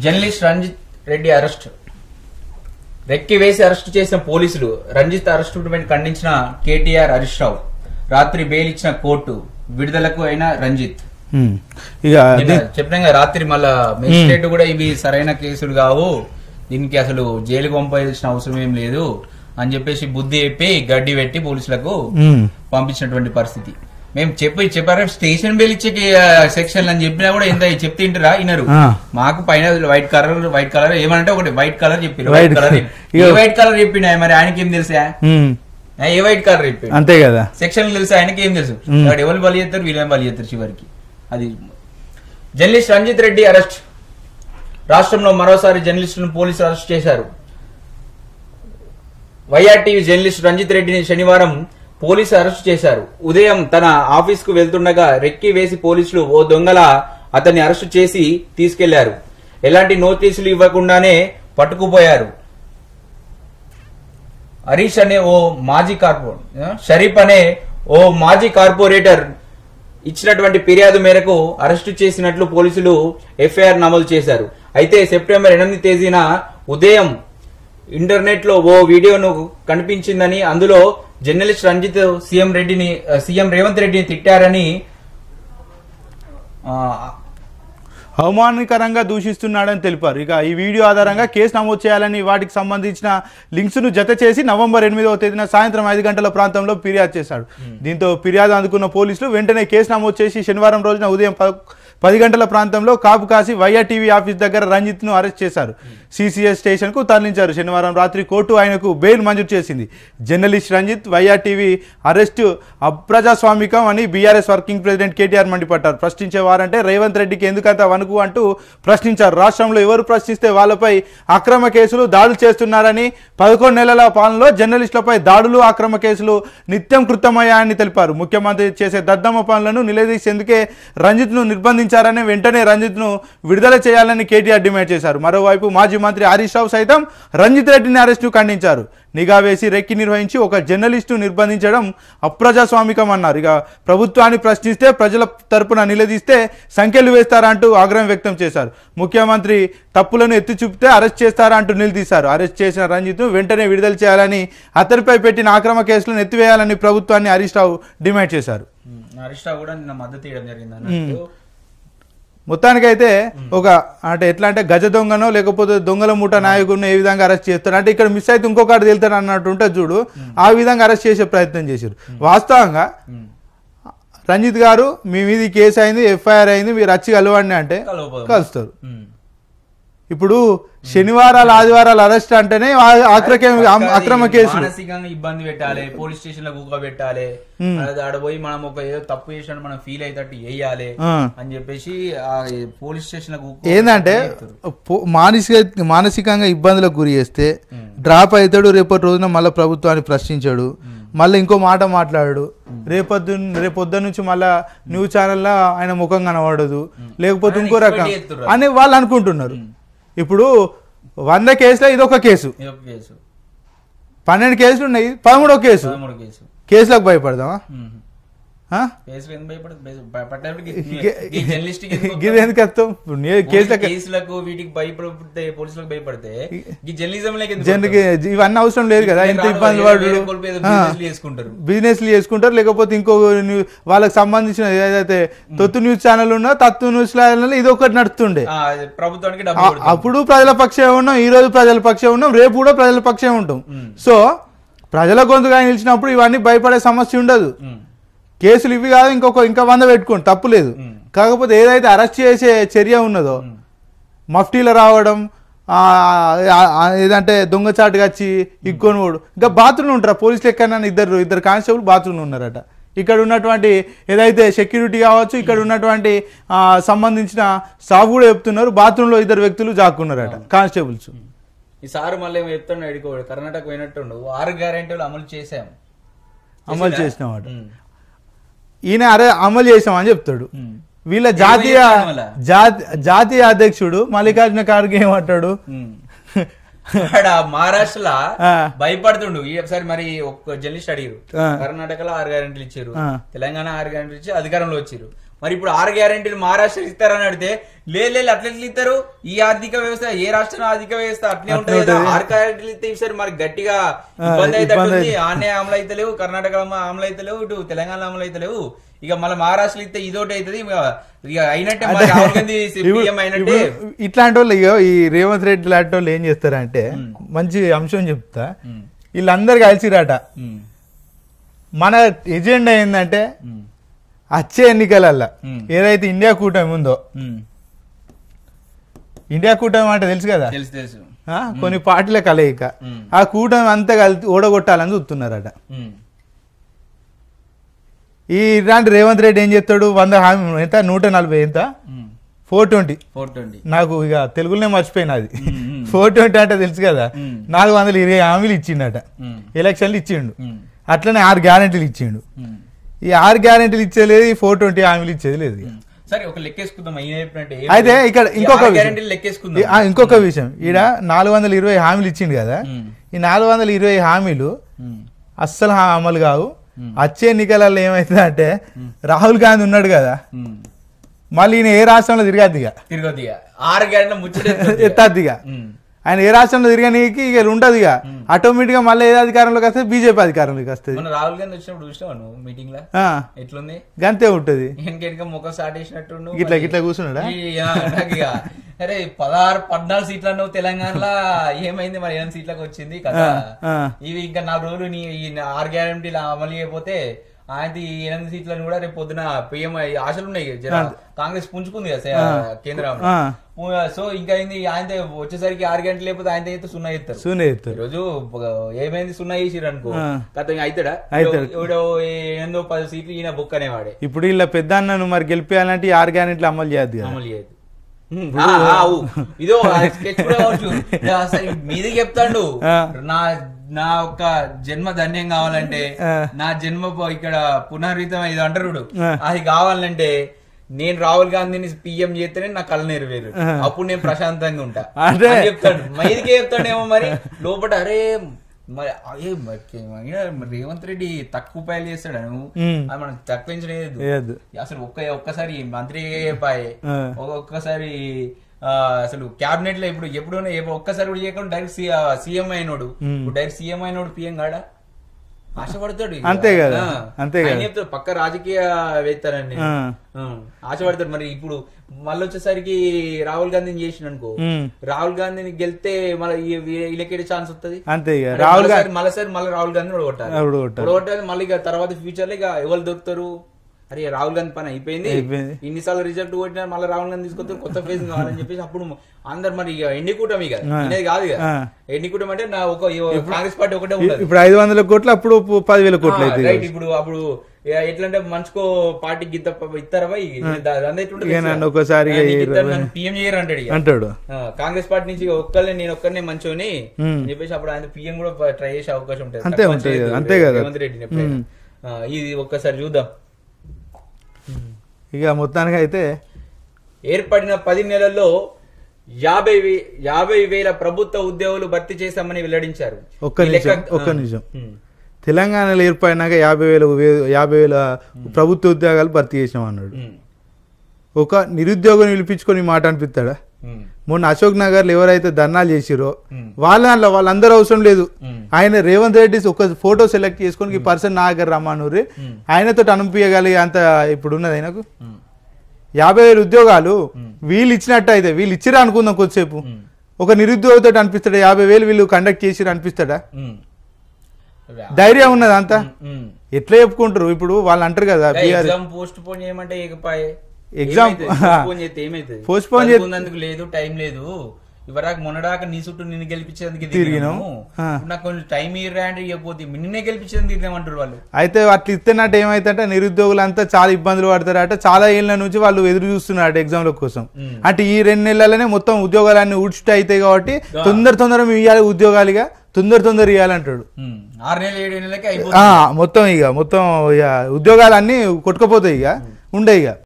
Journalist Ranjith Reddy arrest recce వేసి arrest చేసిన పోలీసులు రంజిత్ అరెస్ట్ ఖండించిన కేటీఆర్ హరీష్ రావు రాత్రి బెయిల్ ఇచ్చిన కోర్టు విడుదలకు అయిన రంజిత్ ఉమ్. ఇక నిన్న దీ- చెప్పినాం కదా రాత్రి మళ్ళా మెజిస్ట్రేట్ కూడా ఇవి సరైన కేసులు కావు దీనికి అసలు జైలుకు పంపాల్సిన అవసరం ఏం లేదు అని చెప్పేసి బుద్ధి చెప్పి గడ్డి పెట్టి పోలీసులకు ఉమ్. పంపించినటువంటి పరిస్థితి మేము చెప్పి చెప్పారు స్టేషన్ బెల్ ఇచ్చే సెక్షన్ అని చెప్పినా కూడా ఎంత చెప్తే ఇంటరా వినరు ఆ. మాకు పైన వైట్ కలర్ వైట్ కలర్ ఏమంటే ఒకటి వైట్ కలర్ చెప్పారు White వైట్ కలర్ colour. ఏ వైట్ కలర్ చెప్పిండు మరి ఆయనకి ఏం తెలుసా ఉమ్. ఆ, ఏ వైట్ కలర్ చెప్పిండు అంతే కదా సెక్షన్ తెలుసు ఆయనకి ఏం తెలుసు మ్మ్. వాడు ఎవరు బలి చేస్తారు వీళ్ళని బలి చేస్తారు చివరికి అది జర్నలిస్ట్ రంజిత్ రెడ్డి అరెస్ట్ రాష్ట్రంలో మరోసారి జర్నలిస్టులను పోలీసులు అరెస్ట్ చేశారు వైఆర్టీవీ జర్నలిస్ట్ రంజిత్ రెడ్డిని శనివారం పోలీసులు అరెస్ట్ చేశారు ఉదయం తన ఆఫీస్ కు వెళ్తుండగా రెక్కి వేసి పోలీసులు ఓ దొంగల అతన్ని అరెస్టు చేసి తీసుకెళ్లారు ఎలాంటి నోటీసులు ఇవ్వకుండానే పట్టుకుపోయారు హరీష్ అనే ఓ మాజీ కార్పొ షరీఫ్ అనే ఓ మాజీ కార్పొరేటర్ ఇచ్చినటువంటి ఫిర్యాదు మేరకు అరెస్టు చేసినట్లు పోలీసులు ఎఫ్ఐఆర్ నమోదు చేశారు అయితే సెప్టెంబర్ ఎనిమిది తేదీన ఉదయం ఇంటర్నెట్ లో ఓ వీడియోను కనిపించిందని అందులో జర్నలిస్ట్ రంజిత్ సీఎం రెడ్డిని సీఎం రేవంత్ రెడ్డిని తిట్టారని ఆ, అవమానకరంగా దూషిస్తున్నాడని తెలిపారు ఇక ఈ వీడియో ఆధారంగా కేసు నమోదు చేయాలని వాటికి సంబంధించిన లింక్స్ ను జత చేసి నవంబర్ ఎనిమిదవ తేదీన సాయంత్రం ఐదు గంటల ప్రాంతంలో ఫిర్యాదు చేశాడు దీంతో ఫిర్యాదు అందుకున్న పోలీసులు వెంటనే కేసు నమోదు చేసి శనివారం రోజున ఉదయం ప- పది గంటల ప్రాంతంలో కాపు కాసి వైఆర్ టీవీ ఆఫీస్ దగ్గర రంజిత్ ను అరెస్ట్ చేశారు సిసిఎస్ స్టేషన్ కు తరలించారు శనివారం రాత్రి కోర్టు ఆయనకు బెయిల్ మంజూరు చేసింది journalist Ranjith YR TV arrest అప్రజాస్వామికం అని బీఆర్ఎస్ వర్కింగ్ ప్రెసిడెంట్ కేటీఆర్ మండిపడ్డారు ప్రశ్నించేవారంటే రేవంత్ రెడ్డికి ఎందుకంత వణుకు అంటూ ప్రశ్నించారు రాష్ట్రంలో ఎవరు ప్రశ్నిస్తే వాళ్ళపై అక్రమ కేసులు దాడులు చేస్తున్నారని పదకొండు నెలల పాలనలో జర్నలిస్టులపై దాడులు అక్రమ కేసులు నిత్యం కృతమయ్యాయని తెలిపారు ముఖ్యమంత్రి చేసే దద్దమ్మ పనులను నిలదీసేందుకే రంజిత్ను నిర్బంధించారని వెంటనే రంజిత్ను విడుదల చేయాలని కేటీఆర్ డిమాండ్ చేశారు మరోవైపు మాజీ మంత్రి హరీష్ రావు సైతం రంజిత్ రెడ్డిని అరెస్టు ఖండించారు నిఘా వేసి రెక్కి నిర్వహించి ఒక జర్నలిస్టు నిర్బంధించడం అప్రజాస్వామికం అన్నారు ఇక ప్రభుత్వాన్ని ప్రశ్నిస్తే ప్రజల తరపున నిలదీస్తే సంఖ్యలు వేస్తారంటూ ఆగ్రహం వ్యక్తం చేశారు ముఖ్యమంత్రి తప్పులను ఎత్తి చూపితే అరెస్ట్ చేస్తారా అంటూ నిలదీశారు అరెస్ట్ చేసిన రంజిత్ను వెంటనే విడుదల చేయాలని అతనిపై పెట్టిన ఆక్రమ కేసులను ఎత్తివేయాలని ప్రభుత్వాన్ని హరీష్ రావు డిమాండ్ చేశారు మ్, హరీష్ రావు కూడా నిన్న మద్దతు ఇవ్వడం జరిగింది అన్నట్టు మొత్తానికైతే ఒక అంటే ఎట్లా అంటే గజ దొంగనో లేకపోతే దొంగల మూట నాయకుడిని ఏ విధంగా అరెస్ట్ చేస్తారు అంటే ఇక్కడ మిస్ అయితే ఇంకొకటి వెళ్తారు అన్నట్టు ఉంటుంది చూడు ఆ విధంగా అరెస్ట్ చేసే ప్రయత్నం చేశారు వాస్తవంగా మ్, రంజిత్ గారు మీ మీద ఈ కేసు అయింది ఎఫ్ఐఆర్ అయింది మీరు వచ్చి కలవండి అంటే కలవపోదాం. కలుస్తారు మ్. ఇప్పుడు శనివారాలు ఆదివారాలు అరెస్ట్ అంటేనే ఆ- ఆక్రకే అమ్- అక్రమ కేసులు మానసికంగా ఇబ్బంది పెట్టాలి పోలీస్ స్టేషన్ లో కుక్క పెట్టాలి మ్. అది ఆడ పోయి మనం ఒక ఏదో తప్పు చేసినట్టు మనం ఫీల్ అయ్యేటట్టు వేయాలి ఆ. అని చెప్పేసి ఆ పోలీస్ స్టేషన్ లో ఏంటంటే పో- మానసిక మానసికంగా ఇబ్బందులకు గురి చేస్తే డ్రాప్ అవుతాడు రేపటి రోజున మళ్ళీ ప్రభుత్వాన్ని ప్రశ్నించాడు మళ్ళీ ఇంకో మాట మాట్లాడాడు రేపొద్దు రేపొద్దు నుంచి మళ్ళా న్యూస్ ఛానల్లో ఆయన ముఖం కనబడదు లేకపోతే ఇంకో ఆయన రకం expect చేస్తుర్రు. అని వాళ్ళు అనుకుంటున్నారు ఇప్పుడు వంద కేసులో ఇదొక కేసు కేసు పన్నెండు కేసులు ఉన్నాయి పదమూడో కేసు పదమూడు కేసు కేసులకు భయపడదామా మ్. ఆ? కేసులు ఎందుకు భయపడదు భయ- భయపడడానికి గే- ఈ జర్నలిస్ట్ కి ఎందుకు గిది ఎందుకు వస్తాం ఇప్పుడు నీ కేసులకు కేసులకు వీటికి భయపడితే పోలీసులకు భయపడితే ఈ జర్నలిజం జనకి ఇవన్నీ అవసరం లేదు కదా ఎంత ఇబ్బంది పడు చేసుకుంటారు బిజినెస్లు చేసుకుంటారు లేకపోతే ఇంకో న్యూ- వాళ్ళకి సంబంధించిన ఏదైతే తొత్తు న్యూస్ ఛానల్ ఉన్నా తత్తు న్యూస్ ఛానల్ ఇది ఒకటి నడుస్తుండే ఆ, ప్రభుత్వానికి డబ్బు ఆ- కొడుతుంది. అప్పుడు ప్రజల పక్షే ఉన్నాం ఈ రోజు ప్రజల పక్షే ఉన్నాం రేపు కూడా ప్రజల పక్షే ఉంటాం మ్. సో ప్రజల గొంతుగా నిలిచినప్పుడు ఇవన్నీ భయపడే సమస్య ఉండదు మ్. కేసులు ఇవి కాదు ఇంకొక ఇంకా వంద పెట్టుకోండి తప్పులేదు మ్. కాకపోతే ఏదైతే అరెస్ట్ చేసే చర్య ఉన్నదో మఫ్టీలో రావడం ఆ, ఆ, ఆ, ఏదంటే దొంగచాటుగా వచ్చి ఇక్కొని పోడు ఇంకా బాత్రూమ్ ఉంటారు పోలీసులు ఎక్కడైనా ఇద్దరు ఇద్దరు కానిస్టేబుల్ బాత్రూమ్ ఉన్నారట ఇక్కడ ఉన్నటువంటి ఏదైతే సెక్యూరిటీ కావచ్చు ఇక్కడ ఉన్నటువంటి ఆ, సంబంధించిన స్టాఫ్ కూడా చెప్తున్నారు బాత్రూంలో ఇద్దరు వ్యక్తులు జాక్కున్నారట కానిస్టేబుల్స్ ఈ సారు మళ్ళీ ఏమో చెప్తాడు అడుకోడు కర్ణాటక పోయినట్టుండు ఆరు గ్యారెంటీలు అమలు చేసాం అమలు చేసిందా? చేసినామట ఉమ్. ఈయన అరే అమలు చేసామని చెప్తాడు ఉమ్. వీళ్ళ జాతీయ చేస్తాడు మళ్ళా? జాతి- జాతీయ అధ్యక్షుడు మల్లికార్జున ఖార్గే ఏమంటాడు ఉమ్. ఆడ మహారాష్ట్రలో ఆ. భయపడుతుండు ఈ ఒకసారి మరి ఒక జర్నలిస్ట్ అడిగారు ఆ. కర్ణాటకలో ఆరు గ్యారెంటీలు ఇచ్చారు ఆ. తెలంగాణ ఆరు గ్యారెంటీలు ఇచ్చి అధికారంలో వచ్చారు మరి ఇప్పుడు ఆరు గ్యారెంటీలు మహారాష్ట్ర ఇస్తారని అడిగితే లేదు లేదు అట్లా ఎట్లా ఇస్తారు ఈ ఆర్థిక వ్యవస్థ ఏ రాష్ట్రం ఆర్థిక వ్యవస్థ అట్లే ఉంటుంది కదా ఆరు గ్యారెంటీలు ఇస్తే ఈసారి మరి గట్టిగా ఇబ్బంది అయితే ఇబ్బంది ఆనే అమలు అయితే లేవు కర్ణాటక అమలు అయితే లేవు ఇటు తెలంగాణ అమలు అయితే లేవు ఇక మళ్ళీ మహారాష్ట్ర ఇస్తే ఇదోటి అవుతుంది ఇక ఇక అయినట్టే మరి రాహుల్ గాంధీ ఇప్పుడు- సీఎం అయినట్టే ఇప్పుడు ఇట్లాంటి వాళ్ళు ఇగో ఈ రేవంత్ రెడ్డి లాంటి వాళ్ళు ఏం చేస్తారంటే మంచి అంశం చెప్తా ఉమ్, వీళ్ళందరు కలిసిరాట ఉమ్, మన ఎజెండా ఏంటంటే ఉమ్, వచ్చే ఎన్నికలల్లా ఉమ్. ఏదైతే ఇండియా కూటమి ఉందో ఉమ్. ఇండియా కూటమి అంటే తెలుసు కదా తెలుసు తెలుసు ఆ, కొన్ని పార్టీల కలయిక ఉమ్. ఆ కూటమి అంతా కలిసి ఓడగొట్టాలని చూస్తున్నారట ఉమ్, ఈ ఇలాంటి రేవంత్ రెడ్డి ఏం చెప్తాడు వంద హామీ ఎంత నూట నలభై ఎంత um. Four twenty four twenty నాకు ఇక తెలుగులోనే మర్చిపోయినా అది ఉమ్, ఉమ్. ఫోర్ ట్వంటీ అంటే తెలుసు కదా ఉమ్. నాలుగు వందల ఇరవై హామీలు ఇచ్చిండట ఉమ్, ఎలక్షన్లు ఇచ్చిండు ఉమ్, అట్లనే ఆరు గ్యారెంటీలు ఇచ్చిండు ఉమ్, ఈ ఆరు గ్యారెంటీలు ఇచ్చేలేదు ఈ ఫోర్ ట్వంటీ హామీలు ఇచ్చేది లేదు ఇక. ఉమ్. సరే ఒక లెక్కేసుకుందాం అయిన చెప్పినట్టే ఏం అయితే లేదు. ఇక్కడ ఈ ఇంకొక ఆరు విషయం. గ్యారెంటీలు ఈ- లెక్కేసుకుందాం ఆ, ఇంకొక విషయం ఈడ నాలుగు వందల ఇరవై హామీలు ఇచ్చిండు కదా ఉమ్, ఈ నాలుగు వందల ఇరవై హామీలు ఉమ్, అస్సలు హా- అమలు కావు ఉమ్. వచ్చే ఎన్నికలలో ఏమవుతుంది అంటే రాహుల్ గాంధీ ఉన్నాడు కదా ఉమ్. మళ్ళీ ఈయన ఏ రాష్ట్రంలో తిరగద్దు ఇక తిరగదు ఇక ఆరు గ్యారెంటీ ముచ్చట ఎత్తద్దు ఇక ఆయన ఏ రాష్ట్రంలో తిరగనీకి ఇక ఉండదు ఇక ఆటోమేటిక్ గా మళ్ళీ ఏ అధికారంలోకి వస్తే బీజేపీ అధికారంలోకి వస్తుంది మొన్న రాహుల్ గాంధీ వచ్చినప్పుడు చూసినావు నువ్వు మీటింగ్ లా ఆ, ఎట్లుంది గంతే ఉంటది వెనక ముఖం స్టార్ట్ చేసినట్టు గిట్లా గిట్లా కూర్చున్నాడా అరే పదహారు పద్నాలుగు సీట్లు అన్నావు తెలంగాణలో ఏమైంది మరి ఎనిమిది సీట్లకు వచ్చింది కదా ఆ. ఇవి ఇంకా నాలుగు రోజులు నీ ఈ ఆరు గ్యారంటీలు అమలు చేయకపోతే ఆయన ఈ ఎనిమిది సీట్లను కూడా రేపు పొద్దున పిఎం ఆశలు ఉన్నాయి జర కాంగ్రెస్ పుంజుకుంది కదా సే- కేంద్రం ఆ, సో ఇంకా ఏంది ఆయన వచ్చేసరికి ఆరు గంటలు లేకపోతే ఆయన అయితే సున్నా ఇస్తారు సూనే చెప్తారు ఈరోజు ఏమైంది సున్నా చేసిరు అనుకో ఆ. కథ అవుతాడా అవుతాడు. ఎవడో ఎనిమిదో పది సీట్లు ఈయన బుక్ అనేవాడే ఇప్పుడు ఇలా పెద్ద అన్నను మరి గెలిపేయాలంటే ఈ ఆరు గ్యారెంట్లు అమలు చేయద్దు కదా అమలు చేయదు ఆ, ఆ, ఊ. ఇదో ఆ sketch కూడా కావచ్చు. ఇక అసలు మీది చెప్తాడు ఆ. నా నా ఒక జన్మ ధన్యం కావాలంటే ఆ. నా జన్మ ప- ఇక్కడ పునర్వితం ఇది అంటారు చూడు. ఆ. అది కావాలంటే నేను రాహుల్ గాంధీని పిఎం చేస్తేనే నా కళ నెరవేరు ఆ. అప్పుడు నేను ప్రశాంతంగా ఉంటా అదే. అని చెప్తాడు మైదికే చెప్తాడేమో మరి లోపల అరే మరి అదే మరి మరి రేవంత్ రెడ్డి తక్కువ పైలు చేస్తాడు ఉమ్. అది మనం తక్కువించలేదు వేయద్దు అసలు ఒక్క ఒక్కసారి మంత్రి పాయే ఆ. ఒక్కొక్కసారి ఆ, అసలు క్యాబినెట్ లో ఇప్పుడు ఎప్పుడు ఒక్కసారి కూడా చేయకుండా డైరెక్ట్ సీఎం అయినోడు మ్మ్. డైరెక్ట్ సీఎం అయినోడు పిఎం కాడా ఆశపడతాడు ఇక. అంతే కదా, ఆ. అంతే ఆయన కదా. చెప్తాడు పక్క రాజకీయ వేస్తానండి ఆ. ఆశపడతాడు మరి ఇప్పుడు మళ్ళీ వచ్చేసరికి రాహుల్ గాంధీని చేసిన అనుకో ఉమ్. రాహుల్ గాంధీని గెలితే మళ్ళీ వీళ్ళకి ఛాన్స్ వస్తుంది అంతే ఇక రాహుల్ గాంధీ మళ్ళీసారి మళ్ళీ రాహుల్ గాంధీ ఓడగొట్టాలి ఓడగొట్టాలి. ఓడగొట్టాలి మళ్ళీ ఇక తర్వాత ఫ్యూచర్ లో ఇక ఎవరు దొరుకుతారు అరే రాహుల్ గాంధీ పని అయిపోయింది అయిపోయింది. ఇన్నిసార్లు రిజల్ట్ కొట్టినా మళ్ళీ రాహుల్ గాంధీ తీసుకొస్తారు కొత్త ఫేజ్ కావాలని చెప్పేసి అప్పుడు అందరు మరి ఇక ఎన్ని కూటమి ఇక ఆ. అనేది కాదు ఇక ఆ. ఎన్ని కూటమి అంటే నా ఒక కాంగ్రెస్ పార్టీ ఒకటే ఉండదు ఇప్పుడు ఐదు వందల కోట్లు అప్పుడు పు- పదివేల కోట్లు అయితే రైట్ ఇప్పుడు అప్పుడు ఇక ఎట్లంటే మంచుకో పార్టీ గిత్త ఇస్తారా పోయి ఇక నన్ను ఒకసారి ఇక ఇయ్యరు. పిఎం చేయరు అంటాడు ఇక అంటాడు ఆ, కాంగ్రెస్ పార్టీ నుంచి ఒక్కళ్ళే నేను ఒక్కరినే మంచోని ఉమ్. అని చెప్పేసి అప్పుడు ఆయన పిఎం కూడా ట్రై చేసే అవకాశం ఉంటుంది అంతే తక్కువ ఉంటుంది చేయొద్దు కదా, అంతే కదా. రేవంత్ రెడ్డిని ఎప్పుడైనా. ఉమ్. ఆ, ఇది ఒక్కసారి చూద్దాం ఇక మొత్తానికి అయితే ఏర్పడిన పది నెలల్లో యాభై వే- యాభై వేల ప్రభుత్వ ఉద్యోగులు భర్తీ చేశామని వెల్లడించారు ఒక్క ఈ లెక్క- నిమిషం ఒక్క ఆ. నిమిషం ఉమ్. తెలంగాణలో ఏర్పడినాక యాభై వేల వే- యాభై వేల ప్రభుత్వ ఉద్యోగాలు భర్తీ చేసినాం అన్నాడు ఉమ్. ఒక నిరుద్యోగం పిలిపించుకొని ఈ మాట అనిపిస్తాడా ఉమ్. మొన్న అశోక్ నగర్ లో ఎవరైతే ధర్నాలు చేసిరో ఉమ్. వాళ్ళ దాంట్లో వాళ్ళందరూ అవసరం లేదు ఉమ్. ఆయన రేవంత్ రెడ్డి ఒక ఫోటో సెలెక్ట్ చేసుకొని ఈ పర్సన్ నా దగ్గర రమ్మనూరి ఉమ్. ఆయనతో అనిపించగలిగే అంత ఇప్పుడు ఉన్నది ఆయనకు ఉమ్. యాభై వేల ఉద్యోగాలు ఉమ్. వీళ్ళు ఇచ్చినట్టు అయితే వీళ్ళు ఇచ్చిరా అనుకుందాం కొద్దిసేపు ఉమ్. ఒక నిరుద్యోగితో అనిపిస్తాడా యాభై వేలు వీళ్ళు కండక్ట్ చేసిరు అనిపిస్తాడా ఉమ్. ధైర్యం ఉన్నది అంతా ఉమ్. ఎట్లా చెప్పుకుంటారు ఇప్పుడు వాళ్ళు అంటారు కదా బీఆర్ ఎగ్జామ్ పోస్ట్ పోన్ చేయమంటే ఏకపాయే ఎగ్జామ్ పోన్ చేస్తే ఏమైతుంది Postpone చేస్తే- చదువుకున్నందుకు లేదు టైం లేదు ఇవరాక మొన్నడాక నీ చుట్టూ నిన్ను గెలిపించేందుకు తిరిగినాం. తిరిగినాము ఆ. ఇప్పుడు నాకు కొంచెం టైం ఇయ్యరా అంటే ఇవ్వకపోతే నిన్నే గెలిపించేందుకు తిరిగామంటారు వాళ్ళు అయితే అట్లా ఇస్తున్నట్టు ఏమైతే నిరుద్యోగులంతా చాలా ఇబ్బందులు పడతారట చాలా ఏళ్ళ నుంచి వాళ్ళు ఎదురు చూస్తున్నారట ఎగ్జామ్ల కోసం ఉమ్. అంటే ఈ రెండు నెలలనే మొత్తం ఉద్యోగాలన్నీ ఊడ్చుట అవుతాయి కాబట్టి ఆ. తొందర తొందర మేము ఇవ్వాలి ఉద్యోగాలుగా తొందర తొందర ఇవ్వాలంటాడు ఉమ్. ఆరు నెలలు ఏడు నెలలకి ఆ, అయిపోతుంది మొత్తం ఇక మొత్తం ఇక ఉద్యోగాలన్నీ కొట్టుకుపోతాయి ఇక ఉండే ఇక